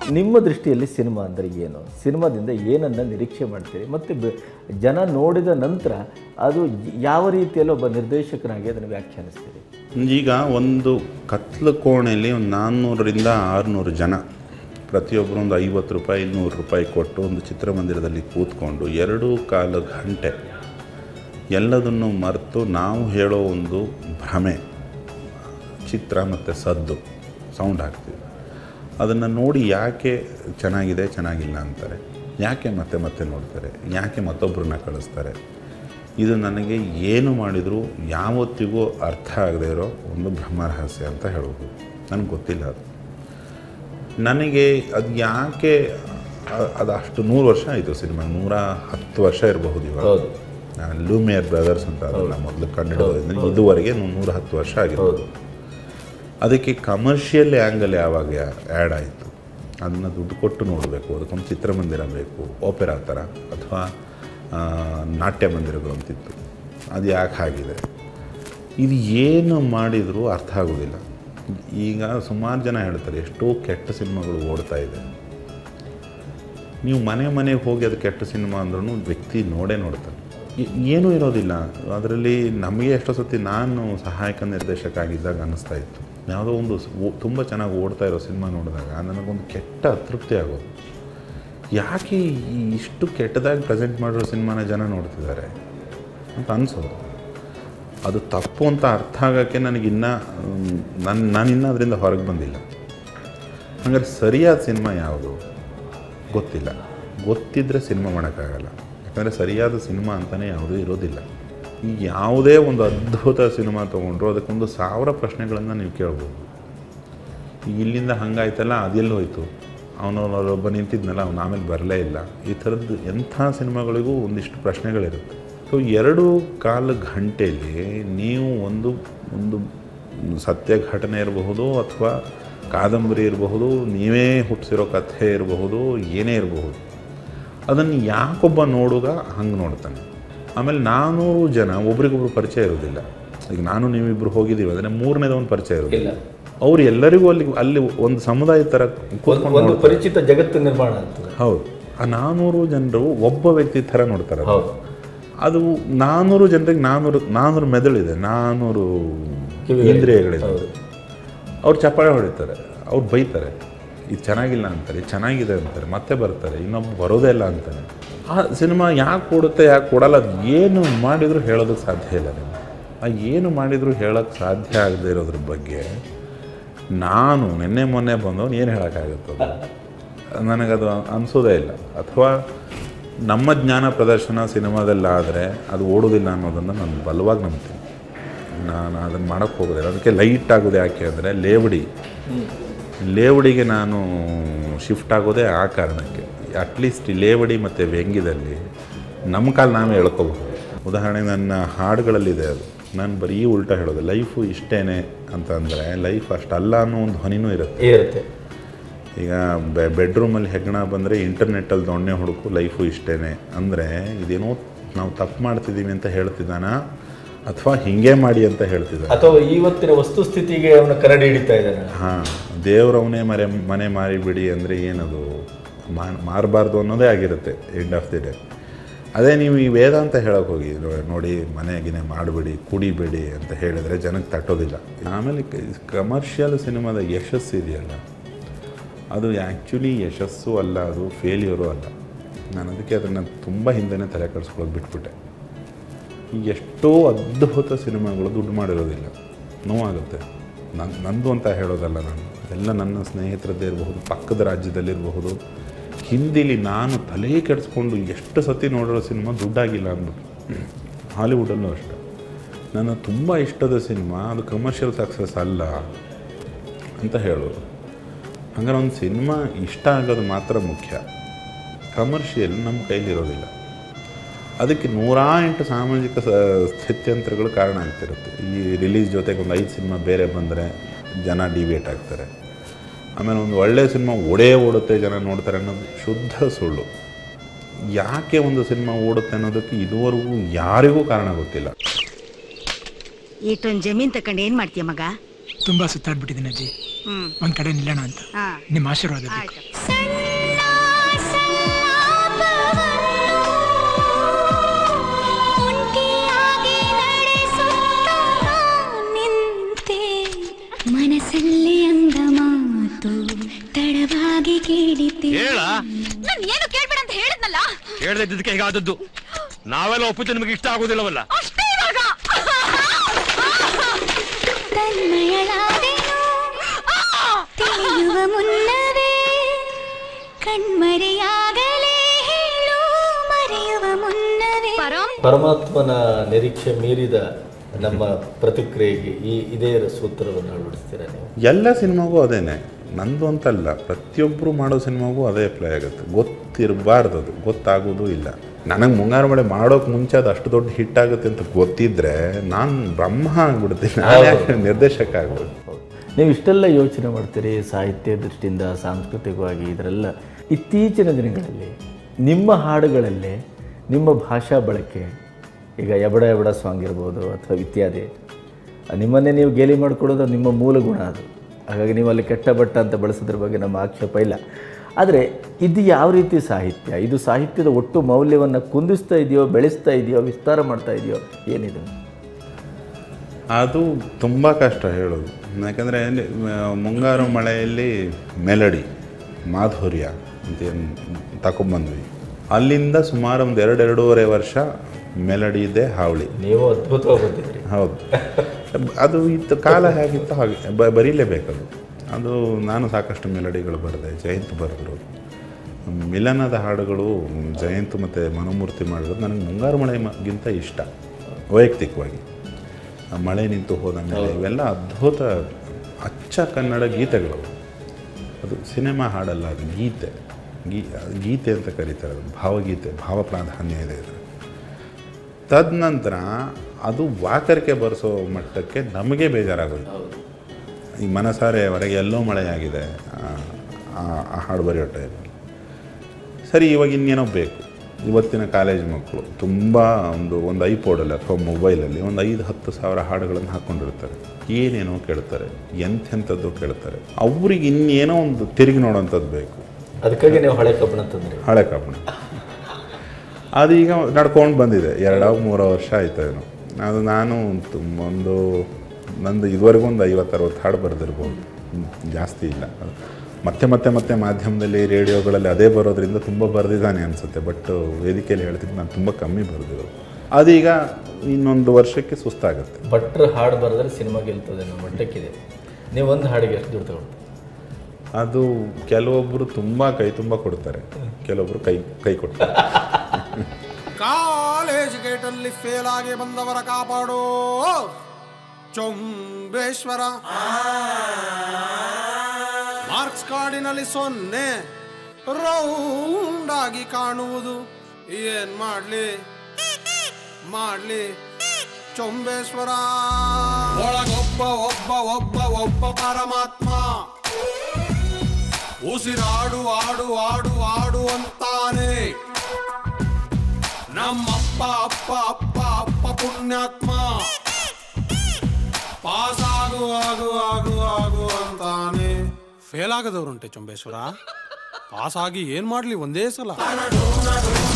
ನಿಮ್ಮ ದೃಷ್ಟಿಯಲ್ಲಿ ಸಿನಿಮಾ ಅಂದರೆ ಏನು ಸಿನಿಮಾದಿಂದ ಏನನ್ನು ನಿರೀಕ್ಷೆ ಮಾಡ್ತೀರಿ ಮತ್ತು ಬೆ- ಜನ ನೋಡಿದ ನಂತರ ಅದು ಯಾವ ರೀತಿಯಲ್ಲಿ ಒಬ್ಬ ನಿರ್ದೇಶಕನಾಗಿ ಅದನ್ನು ವ್ಯಾಖ್ಯಾನಿಸ್ತೀರಿ ಈಗ ಒಂದು ಕತ್ಲು ಕೋಣೆಯಲ್ಲಿ ಒಂದು ನಾನ್ನೂರರಿಂದ ಆರುನೂರು ಜನ ಪ್ರತಿಯೊಬ್ಬರು ಒಂದು ಐವತ್ತು ರೂಪಾಯಿ ನೂರು ರೂಪಾಯಿ ಕೊಟ್ಟು ಒಂದು ಚಿತ್ರಮಂದಿರದಲ್ಲಿ ಕೂತ್ಕೊಂಡು ಎರಡು ಕಾಲು ಗಂಟೆ ಎಲ್ಲದನ್ನು ಮರೆತು ನಾವು ಹೇಳೋ ಒಂದು ಭ್ರಮೆ ಚಿತ್ರ ಮತ್ತು ಸದ್ದು ಸೌಂಡ್ ಹಾಕ್ತೀವಿ ಅದನ್ನು ನೋಡಿ ಯಾಕೆ ಚೆನ್ನಾಗಿದೆ ಚೆನ್ನಾಗಿಲ್ಲ ಅಂತಾರೆ ಯಾಕೆ ಮತ್ತೆ ಮತ್ತೆ ನೋಡ್ತಾರೆ ಯಾಕೆ ಮತ್ತೊಬ್ಬರನ್ನ ಕಳಿಸ್ತಾರೆ ಇದು ನನಗೆ ಏನು ಮಾಡಿದರೂ ಯಾವತ್ತಿಗೂ ಅರ್ಥ ಆಗದೇ ಇರೋ ಒಂದು ಬ್ರಹ್ಮರಹಸ್ಯ ಅಂತ ಹೇಳ್ಬೋದು ನನಗೆ ಗೊತ್ತಿಲ್ಲ ಅದು ನನಗೆ ಅದು ಯಾಕೆ ಅ- ಅದು ಅಷ್ಟು ನೂರು ವರ್ಷ ಆಯಿತು ಸಿನಿಮಾ ನೂರ ಹತ್ತು ವರ್ಷ ಇರಬಹುದು ಇವಾಗ ಹೌದು ಲೂಮಿಯರ್ ಬ್ರದರ್ಸ್ ಅಂತ ಅದನ್ನು ಮೊದಲು ಕಂಡಿಡೋದ್ರಿಂದ ಇದುವರೆಗೆ ನೂ- ನೂರ ಹತ್ತು ವರ್ಷ ಆಗಿರ್ಬೋದು ಅದಕ್ಕೆ ಕಮರ್ಷಿಯಲ್ ಆ್ಯಂಗಲ್ ಯಾವಾಗ ಆ್ಯಡ್ ಆಯಿತು ಅದನ್ನು ದುಡ್ಡು ಕೊಟ್ಟು ನೋಡಬೇಕು ಅದಕ್ಕೊಂದು ಚಿತ್ರಮಂದಿರ ಬೇಕು ಓಪೆರಾ ಥರ ಅಥವಾ ಆ, ನಾಟ್ಯ ಮಂದಿರಗಳು ಅಂತಿತ್ತು ಅದು ಯಾಕೆ ಆಗಿದೆ ಇದು ಏನು ಮಾಡಿದರೂ ಅರ್ಥ ಆಗೋದಿಲ್ಲ ಈಗ ಸುಮಾರು ಜನ ಹೇಳ್ತಾರೆ ಎಷ್ಟೋ ಕೆಟ್ಟ ಸಿನಿಮಾಗಳು ಓಡ್ತಾ ಇದೆ ನೀವು ಮನೆ ಮನೆಗೆ ಹೋಗಿ ಅದು ಕೆಟ್ಟ ಸಿನಿಮಾ ಅಂದ್ರೂ ವ್ಯಕ್ತಿ ನೋಡೇ ನೋಡ್ತಾನೆ ಏ- ಏನೂ ಇರೋದಿಲ್ಲ ಅದರಲ್ಲಿ ನಮಗೆ ಎಷ್ಟೋ ಸತಿ ನಾನು ಸಹಾಯಕ ನಿರ್ದೇಶಕ ಆಗಿದ್ದಾಗ ಅನ್ನಿಸ್ತಾ ಇತ್ತು ಯಾವುದೋ ಒಂದು ತುಂಬ ಚೆನ್ನಾಗಿ ಓಡ್ತಾ ಇರೋ ಸಿನಿಮಾ ನೋಡಿದಾಗ ನನಗೊಂದು ಕೆಟ್ಟ ಅತೃಪ್ತಿ ಆಗೋದು ಯಾಕೆ ಈ ಇಷ್ಟು ಕೆಟ್ಟದಾಗಿ ಪ್ರೆಸೆಂಟ್ ಮಾಡಿರೋ ಸಿನಿಮಾನ ಜನ ನೋಡ್ತಿದ್ದಾರೆ ಅಂತ ಅನಿಸೋದು ಅದು ತಪ್ಪು ಅಂತ ಅರ್ಥ ಆಗೋಕ್ಕೆ ನನಗಿನ್ನ ನನ್ನ ನಾನಿನ್ನೂ ಅದರಿಂದ ಹೊರಗೆ ಬಂದಿಲ್ಲ ಹಾಗಾದ್ರೆ ಸರಿಯಾದ ಸಿನಿಮಾ ಯಾವುದು ಗೊತ್ತಿಲ್ಲ ಗೊತ್ತಿದ್ದರೆ ಸಿನಿಮಾ ಮಾಡೋಕ್ಕಾಗಲ್ಲ ಯಾಕಂದರೆ ಸರಿಯಾದ ಸಿನಿಮಾ ಅಂತಲೇ ಯಾವುದೂ ಇರೋದಿಲ್ಲ ಈ ಯಾವುದೇ ಒಂದು ಅದ್ಭುತ ಸಿನಿಮಾ ತೊಗೊಂಡ್ರು ಅದಕ್ಕೊಂದು ಸಾವಿರ ಪ್ರಶ್ನೆಗಳನ್ನು ನೀವು ಕೇಳ್ಬೋದು ಈಗ ಇಲ್ಲಿಂದ ಹಂಗಾಯ್ತಲ್ಲ ಅದೆಲ್ಲಿ ಹೋಯ್ತು ಅವನೊಬ್ಬ ನಿಂತಿದ್ನಲ್ಲ ಅವ್ನು ಆಮೇಲೆ ಬರಲೇ ಇಲ್ಲ ಈ ಥರದ್ದು ಎಂಥ ಸಿನಿಮಾಗಳಿಗೂ ಒಂದಿಷ್ಟು ಪ್ರಶ್ನೆಗಳಿರುತ್ತೆ ಸೊ ಎರಡು ಕಾಲು ಗಂಟೆಯಲ್ಲಿ ನೀವು ಒಂದು ಒಂದು ಸತ್ಯ ಘಟನೆ ಇರಬಹುದು ಅಥವಾ ಕಾದಂಬರಿ ಇರಬಹುದು ನೀವೇ ಹುಟ್ಟಿಸಿರೋ ಕಥೆ ಇರಬಹುದು ಏನೇ ಇರಬಹುದು ಅದನ್ನು ಯಾಕೊಬ್ಬ ನೋಡುಗ ಹಂಗೆ ನೋಡ್ತಾನೆ ಆಮೇಲೆ ನಾನೂರು ಜನ ಒಬ್ರಿಗೊಬ್ರು ಪರಿಚಯ ಇರೋದಿಲ್ಲ ಈಗ ನಾನು ನೀವಿಬ್ಬರು ಹೋಗಿದ್ದೀವಿ ಅಂದರೆ ಮೂರನೇದವನು ಪರಿಚಯ ಇರೋದಿಲ್ಲ ಅವ್ರು ಎಲ್ಲರಿಗೂ ಅಲ್ಲಿ ಅಲ್ಲಿ ಒಂದು ಸಮುದಾಯ ಥರ ಕೂತ್ಕೊಂಡು ಒಂದು ಪರಿಚಿತ ಜಗತ್ತು ನಿರ್ಮಾಣ ಆಗ್ತದೆ ಹೌದು ಆ ನಾನ್ನೂರು ಜನರು ಒಬ್ಬ ವ್ಯಕ್ತಿ ಥರ ನೋಡ್ತಾರೆ ಅದನ್ನ. ಹೌದು ಅದು ನಾನ್ನೂರು ಜನರಿಗೆ ನಾನ್ನೂರು ನಾನ್ನೂರು ಮೆದುಳಿದೆ ನಾನ್ನೂರು ಇಂದ್ರಿಯಗಳಿದೆ ಅವ್ರು ಚಪ್ಪಾಳೆ ಹೊಡಿತಾರೆ ಅವ್ರು ಬೈತಾರೆ ಇದು ಚೆನ್ನಾಗಿಲ್ಲ ಅಂತಾರೆ ಇದು ಚೆನ್ನಾಗಿದೆ ಅಂತಾರೆ ಮತ್ತೆ ಬರ್ತಾರೆ ಇನ್ನೊಬ್ಬ ಬರೋದೇ ಇಲ್ಲ ಅಂತಾರೆ ಆ ಸಿನಿಮಾ ಯಾಕೆ ಕೊಡುತ್ತೆ ಯಾಕೆ ಕೊಡಲ್ಲ ಅದು ಏನು ಮಾಡಿದರೂ ಹೇಳೋದಕ್ಕೆ ಸಾಧ್ಯ ಇಲ್ಲ ನೀವು ಆ ಏನು ಮಾಡಿದರೂ ಹೇಳೋಕ್ಕೆ ಸಾಧ್ಯ ಆಗದೆ ಇರೋದ್ರ ಬಗ್ಗೆ ನಾನು ನಿನ್ನೆ ಮೊನ್ನೆ ಬಂದವನು ಏನು ಹೇಳೋಕ್ಕಾಗುತ್ತೆ ನನಗದು ಅನಿಸೋದೇ ಇಲ್ಲ ಅಥವಾ ನಮ್ಮ ಜ್ಞಾನ ಪ್ರದರ್ಶನ ಸಿನಿಮಾದಲ್ಲಾದರೆ ಅದು ಓಡೋದಿಲ್ಲ ಅನ್ನೋದನ್ನು ನಾನು ಬಲವಾಗಿ ನಂಬ್ತೀನಿ ನಾನು ಅದನ್ನು ಮಾಡೋಕ್ಕೆ ಹೋಗೋದಿಲ್ಲ ಅದಕ್ಕೆ ಲೈಟ್ ಆಗೋದು ಯಾಕೆ ಅಂದರೆ ಲೇವಡಿ ಲೇವಡಿಗೆ ನಾನು ಶಿಫ್ಟ್ ಆಗೋದೇ ಆ ಕಾರಣಕ್ಕೆ ಅಟ್ಲೀಸ್ಟ್ ಈ ಲೇವಡಿ ಮತ್ತು ವ್ಯಂಗ್ಯದಲ್ಲಿ ನಮ್ಮ ಕಾಲ ನಾವೇ ಹೇಳ್ಕೋಬಹುದು ಉದಾಹರಣೆಗೆ ನನ್ನ ಹಾಡುಗಳಲ್ಲಿದೆ ಅದು ನಾನು ಬರೀ ಉಲ್ಟಾ ಹೇಳೋದು ಲೈಫು ಇಷ್ಟೇನೆ ಅಂತಂದರೆ ಲೈಫ್ ಅಷ್ಟಲ್ಲ ಅನ್ನೋ ಒಂದು ಧ್ವನಿನೂ ಇರುತ್ತೆ ಇರುತ್ತೆ ಈಗ ಬೆ ಬೆಡ್ರೂಮಲ್ಲಿ ಹೆಗ್ಗಣ ಬಂದರೆ ಇಂಟರ್ನೆಟ್ಟಲ್ಲಿ ದೊಣ್ಣೆ ಹುಡುಕು ಲೈಫು ಇಷ್ಟೇನೆ ಅಂದರೆ ಇದೇನೋ ನಾವು ತಪ್ಪು ಮಾಡ್ತಿದ್ದೀವಿ ಅಂತ ಹೇಳ್ತಿದ್ದಾನ ಅಥವಾ ಹಿಂಗೆ ಮಾಡಿ ಅಂತ ಹೇಳ್ತಿದ್ದಾನೆ ಅಥವಾ ಇವತ್ತಿನ ವಸ್ತುಸ್ಥಿತಿಗೆ ಅವನ ಕರಡಿ ಹಿಡಿತಾ ಇದ್ದಾನೆ ಹಾಂ ದೇವ್ರವನೇ ಮರೆ ಮನೆ ಮಾರಿಬಿಡಿ ಅಂದರೆ ಏನದು ಮಾ- ಮಾರಬಾರ್ದು ಅನ್ನೋದೇ ಆಗಿರುತ್ತೆ ಎಂಡ್ ಆಫ್ ದಿ ಡೇ ಅದೇ ನೀವು ಈ ವೇದಾಂತ ಹೇಳೋಕೆ ಹೋಗಿ ನೋ- ನೋಡಿ ಮನೆಗಿನೇ ಮಾಡಬೇಡಿ ಕುಡಿಬೇಡಿ ಅಂತ ಹೇಳಿದರೆ ಜನಕ್ಕೆ ತಟ್ಟೋದಿಲ್ಲ ಆಮೇಲೆ ಕಮರ್ಷಿಯಲ್ ಸಿನಿಮಾದ ಯಶಸ್ಸು ಇದೆಯಲ್ಲ ಅದು ಆ್ಯಕ್ಚುಲಿ ಯಶಸ್ಸು ಅಲ್ಲ ಅದು ಫೇಲ್ಯೂರು ಅಲ್ಲ ನಾನು ಅದಕ್ಕೆ ಅದನ್ನು ತುಂಬ ಹಿಂದೆನೇ ತಲೆ ಕೆಡಿಸ್ಕೊಳ್ಳೋದು ಬಿಟ್ಬಿಟ್ಟೆ ಈಗ ಎಷ್ಟೋ ಅದ್ಭುತ ಸಿನಿಮಾಗಳು ದುಡ್ಡು ಮಾಡಿರೋದಿಲ್ಲ ನೋವಾಗುತ್ತೆ ನನ್ನ ನಂದು ಅಂತ ಹೇಳೋದಲ್ಲ ನಾನು ಎಲ್ಲ ನನ್ನ ಸ್ನೇಹಿತರದ್ದೇ ಇರಬಹುದು ಪಕ್ಕದ ರಾಜ್ಯದಲ್ಲಿರಬಹುದು ಹಿಂದಿಲಿ ನಾನು ತಲೆ ಕೆಡಿಸ್ಕೊಂಡು ಎಷ್ಟು ಸತಿ ನೋಡಿರೋ ಸಿನಿಮಾ ದುಡ್ಡಾಗಿಲ್ಲ ಅಂದ್ಬಿಟ್ಟು ಹಾಲಿವುಡಲ್ಲೂ ಅಷ್ಟೆ ನನ್ನ ತುಂಬ ಇಷ್ಟದ ಸಿನಿಮಾ ಅದು ಕಮರ್ಷಿಯಲ್ ಸಕ್ಸಸ್ ಅಲ್ಲ ಅಂತ ಹೇಳೋದು ಹಂಗಾರೆ ಒಂದು ಸಿನಿಮಾ ಇಷ್ಟ ಆಗೋದು ಮಾತ್ರ ಮುಖ್ಯ ಕಮರ್ಷಿಯಲ್ ನಮ್ಮ ಕೈಲಿರೋದಿಲ್ಲ ಅದಕ್ಕೆ ನೂರಾ ಎಂಟು ಸಾಮಾಜಿಕ ಸ ಸ್ಥಿತ್ಯಂತರಗಳು ಕಾರಣ ಆಗ್ತಿರುತ್ತೆ ಈ ರಿಲೀಸ್ ಜೊತೆಗೆ ಒಂದು ಐದು ಸಿನಿಮಾ ಬೇರೆ ಬಂದರೆ ಜನ ಡಿವೇಟ್ ಆಗ್ತಾರೆ ಆಮೇಲೆ ಒಂದು ಒಳ್ಳೆಯ ಸಿನಿಮಾ ಓಡೇ ಓಡುತ್ತೆ ಜನ ನೋಡ್ತಾರೆ ಅನ್ನೋದು ಶುದ್ಧ ಸುಳ್ಳು ಯಾಕೆ ಒಂದು ಸಿನಿಮಾ ಓಡುತ್ತೆ ಅನ್ನೋದಕ್ಕೆ ಇದುವರೆಗೂ ಯಾರಿಗೂ ಕಾರಣ ಗೊತ್ತಿಲ್ಲ ಇಷ್ಟೊಂದು ಜಮೀನ್ ತಕೊಂಡು ಏನ್ ಮಾಡ್ತೀಯ ಮಗ ತುಂಬಾ ಸುತ್ತಾಡ್ಬಿಟ್ಟಿದ್ದೀನಿ ಅಜ್ಜಿ ಹ್ಮ್ ಒಂದ್ ಕಡೆ ನಿಲ್ಲೋಣ ಅಂತ ಹಾ ನಿಮ್ಮ ಆಶೀರ್ವಾದ ಬೇಕು ಆಯ್ತು ಮನಸ್ಸಲ್ಲಿ ಅಂದ ಮಾತು ತಡವಾಗಿ ಕೇಳಿದ್ದೆ ಹೇಳ ನಾನು ಏನು ಕೇಳ್ಬೇಡ ಅಂತ ಹೇಳಿದ್ನಲ್ಲ ಹೇಳ್ದೆ ಇದ್ದಕ್ಕೆ ಹೀಗಾದದ್ದು ನಾವೆಲ್ಲ ಒಪ್ಪಿದ್ದು ನಿಮಗೆ ಇಷ್ಟ ಆಗೋದಿಲ್ಲವಲ್ಲ ಅಷ್ಟೇ ಇವಾಗ ತನ್ಮಯಳಾದೆನು ತಿಳಿಯುವ ಮುನ್ನವೇ ಕಣ್ಮರೆಯಾಗಲೇ ಹೇಳು ಮರೆಯುವ ಮುನ್ನವೇ ಪರಂ ಪರಮಾತ್ಮನ ನಿರೀಕ್ಷೆ ಮೀರಿದ ನಮ್ಮ ಪ್ರತಿಕ್ರಿಯೆಗೆ ಈ ಇದೇ ಸೂತ್ರವನ್ನು ಅಳವಡಿಸ್ತೀರಾ ನೀವು ಎಲ್ಲ ಸಿನಿಮಾಗೂ ಅದೇನೆ ನಂದು ಅಂತಲ್ಲ ಪ್ರತಿಯೊಬ್ಬರು ಮಾಡೋ ಸಿನಿಮಾಗೂ ಅದೇ ಅಪ್ಲೈ ಆಗುತ್ತೆ ಗೊತ್ತಿರಬಾರ್ದು ಅದು ಗೊತ್ತಾಗೋದು ಇಲ್ಲ ನನಗೆ ಮುಂಗಾರು ಮಳೆ ಮಾಡೋಕೆ ಮುಂಚೆ ಅದು ಅಷ್ಟು ದೊಡ್ಡ ಹಿಟ್ ಆಗುತ್ತೆ ಅಂತ ಗೊತ್ತಿದ್ರೆ ನಾನು ಬ್ರಹ್ಮ ಆಗ್ಬಿಡ್ತೀನಿ ನಾನು ಯಾಕೆ ನಿರ್ದೇಶಕ ಆಗ್ಬೋದು ಹೌದು. ನೀವು ಇಷ್ಟೆಲ್ಲ ಯೋಚನೆ ಮಾಡ್ತೀರಿ ಸಾಹಿತ್ಯ ದೃಷ್ಟಿಯಿಂದ ಸಾಂಸ್ಕೃತಿಕವಾಗಿ ಇದರೆಲ್ಲ ಇತ್ತೀಚಿನ ದಿನಗಳಲ್ಲಿ ನಿಮ್ಮ ಹಾಡುಗಳಲ್ಲೇ ನಿಮ್ಮ ಭಾಷಾ ಬಳಕೆ ಈಗ ಎಬಡ ಎಬಡ ಸಾಂಗ್ ಇರ್ಬೋದು ಅಥವಾ ಇತ್ಯಾದಿ ನಿಮ್ಮನ್ನೇ ನೀವು ಗೇಲಿ ಮಾಡಿಕೊಡೋದು ನಿಮ್ಮ ಮೂಲ ಗುಣ ಅದು ಹಾಗಾಗಿ ನೀವು ಅಲ್ಲಿ ಕೆಟ್ಟ ಬಟ್ಟ ಅಂತ ಬಳಸೋದ್ರ ಬಗ್ಗೆ ನಮ್ಮ ಆಕ್ಷೇಪ ಇಲ್ಲ ಆದರೆ ಇದು ಯಾವ ರೀತಿ ಸಾಹಿತ್ಯ ಇದು ಸಾಹಿತ್ಯದ ಒಟ್ಟು ಮೌಲ್ಯವನ್ನು ಕುಂದಿಸ್ತಾ ಇದೆಯೋ ಬೆಳೆಸ್ತಾ ಇದೆಯೋ ವಿಸ್ತಾರ ಮಾಡ್ತಾ ಇದೆಯೋ ಏನಿದು ಅದು ತುಂಬ ಕಷ್ಟ ಹೇಳೋದು ಯಾಕಂದರೆ ಮುಂಗಾರು ಮಳೆಯಲ್ಲಿ ಮೆಲಡಿ ಮಾಧುರ್ಯ ಅಂತೇನು ತಗೊಂಬಂದ್ವಿ ಅಲ್ಲಿಂದ ಸುಮಾರು ಒಂದು ಎರಡು ಎರಡೂವರೆ ವರ್ಷ ಮೆಲಡಿ ಇದೆ ಹಾವಳಿ ನೀವು ಅದ್ಭುತವಾಗಿ ಬಂದಿದ್ರಿ ಹೌದು ಅದು ಇತ್ತು ಕಾಲ ಹೇಗಿತ್ತು ಹಾಗೆ ಬ ಬರೀಲೇಬೇಕದು ಅದು ನಾನು ಸಾಕಷ್ಟು ಮೆಲಡಿಗಳು ಬರೆದೆ ಜಯಂತ್ ಬರೆದ್ರು ಮಿಲನದ ಹಾಡುಗಳು ಜಯಂತ್ ಮತ್ತು ಮನೋಮೂರ್ತಿ ಮಾಡಿರೋದು ನನಗೆ ಮುಂಗಾರು ಮಳೆಗಿಂತ ಇಷ್ಟ ವೈಯಕ್ತಿಕವಾಗಿ ಆ ಮಳೆ ನಿಂತು ಹೋದ ಮೇಲೆ ಇವೆಲ್ಲ ಅದ್ಭುತ ಅಚ್ಚ ಕನ್ನಡ ಗೀತೆಗಳು ಅದು ಸಿನಿಮಾ ಹಾಡಲ್ಲ ಅದು ಗೀತೆ ಗೀ ಗೀತೆ ಅಂತ ಕರೀತಾರೆ ಅದು ಭಾವಗೀತೆ ಭಾವ ಪ್ರಾಧಾನ್ಯ ಇದೆ ಇದು ತದನಂತರ ಅದು ವಾಕರಿಕೆ ಬರೆಸೋ ಮಟ್ಟಕ್ಕೆ ನಮಗೆ ಬೇಜಾರಾಗೋಯ್ತು ಈ ಮನಸಾರೆ ಹೊರಗೆ ಎಲ್ಲೋ ಮಳೆಯಾಗಿದೆ ಆ- ಆ- ಆ ಹಾಡು ಬರೆಯೋ ಟೈಮಲ್ಲಿ ಸರಿ ಇವಾಗ ಇನ್ನೇನೋ ಬೇಕು ಇವತ್ತಿನ ಕಾಲೇಜ್ ಮಕ್ಕಳು ತುಂಬ ಒಂದು ಒಂದು ಐಪೋಡಲ್ಲಿ ಅಥವಾ ಮೊಬೈಲಲ್ಲಿ ಒಂದು ಐದು ಹತ್ತು ಸಾವಿರ ಹಾಡುಗಳನ್ನು ಹಾಕ್ಕೊಂಡಿರ್ತಾರೆ ಏನೇನೋ ಕೇಳ್ತಾರೆ ಎಂಥೆಂಥದ್ದು ಕೇಳ್ತಾರೆ ಅವ್ರಿಗೆ ಇನ್ನೇನೋ ಒಂದು ತಿರುಗಿ ನೋಡೋಂಥದ್ದು ಬೇಕು ಅದಕ್ಕಾಗಿ ನೀವು ಹಳೆ ಕಬ್ಬಣ ತಂದ್ರಿ ಹಳೆ ಕಬ್ಬಣ ಅದೀಗ ನಡ್ಕೊಂಡು ಬಂದಿದೆ ಎರಡೋ ಮೂರೋ ವರ್ಷ ಆಯ್ತು ಏನೋ ಅದು ನಾನು ತುಂಬ ಒಂದು ನಂದು ಇದುವರೆಗೂ ಒಂದು ಐವತ್ತು ಅರವತ್ತು ಹಾಡು ಬರೆದಿರ್ಬೋದು ಹ್ಮ್, ಜಾಸ್ತಿ ಇಲ್ಲ ಅದು ಮತ್ತೆ ಮತ್ತೆ ಮತ್ತೆ ಮಾಧ್ಯಮದಲ್ಲಿ ರೇಡಿಯೋಗಳಲ್ಲಿ ಅದೇ ಬರೋದ್ರಿಂದ ತುಂಬ ಬರೆದಿದ್ದಾನೆ ಅನಿಸುತ್ತೆ ಬಟ್ ವೇದಿಕೆಯಲ್ಲಿ ಹೇಳ್ತಿದ್ದು ನಾನು ತುಂಬ ಕಮ್ಮಿ ಬರೆದಿರೋದು ಅದೀಗ ಇನ್ನೊಂದು ವರ್ಷಕ್ಕೆ ಸುಸ್ತಾಗುತ್ತೆ ಭಟ್ರ ಹಾಡು ಬರೆದ್ರೆ ಸಿನಿಮಾ ಗೆಲ್ತದೆ ಅನ್ನೋ ಮಟ್ಟಕ್ಕಿದೆ ನೀವು ಒಂದು ಹಾಡಿಗೆ ಎಷ್ಟು ದುಡ್ಡು ತಗೊಳ್ತೀರಿ ಅದು ಕೆಲವೊಬ್ಬರು ತುಂಬ ಕೈ ತುಂಬ ಕೊಡ್ತಾರೆ ಕೆಲವೊಬ್ಬರು ಕೈ ಕೈ ಕೊಡ್ತಾರೆ ಕಾಲೇಜ್ ಗೇಟಲ್ಲಿ ಫೇಲ್ ಆಗಿ ಬಂದವರ ಕಾಪಾಡೋ ಚೊಂಬೇಶ್ವರ ಮಾರ್ಕ್ಸ್ ಕಾರ್ಡಿನಲ್ಲಿ ಸೊನ್ನೆ ರೌಂಡ್ ಆಗಿ ಕಾಣುವುದು ಏನ್ ಮಾಡ್ಲಿ ಮಾಡ್ಲಿ ಚೊಂಬೇಶ್ವರ ಒಳಗೊಬ್ಬ ಒಬ್ಬ ಒಬ್ಬ ಒಬ್ಬ ಪರಮಾತ್ಮ ಉಸಿರಾಡು ಆಡು ಆಡು ಆಡು ಅಂತಾನೆ ನಮ್ಮಪ್ಪ ಅಪ್ಪ ಅಪ್ಪ ಅಪ್ಪ ಪುಣ್ಯಾತ್ಮ ಪಾಸ್ ಆಗು ಆಗು ಆಗು ಆಗು ಅಂತಾನೆ ಫೇಲ್ ಆಗದವ್ರುಂಟೆ ಚೊಂಬೇಶ್ವರ ಪಾಸ್ ಆಗಿ ಏನ್ ಮಾಡ್ಲಿ ಒಂದೇ ಸಲ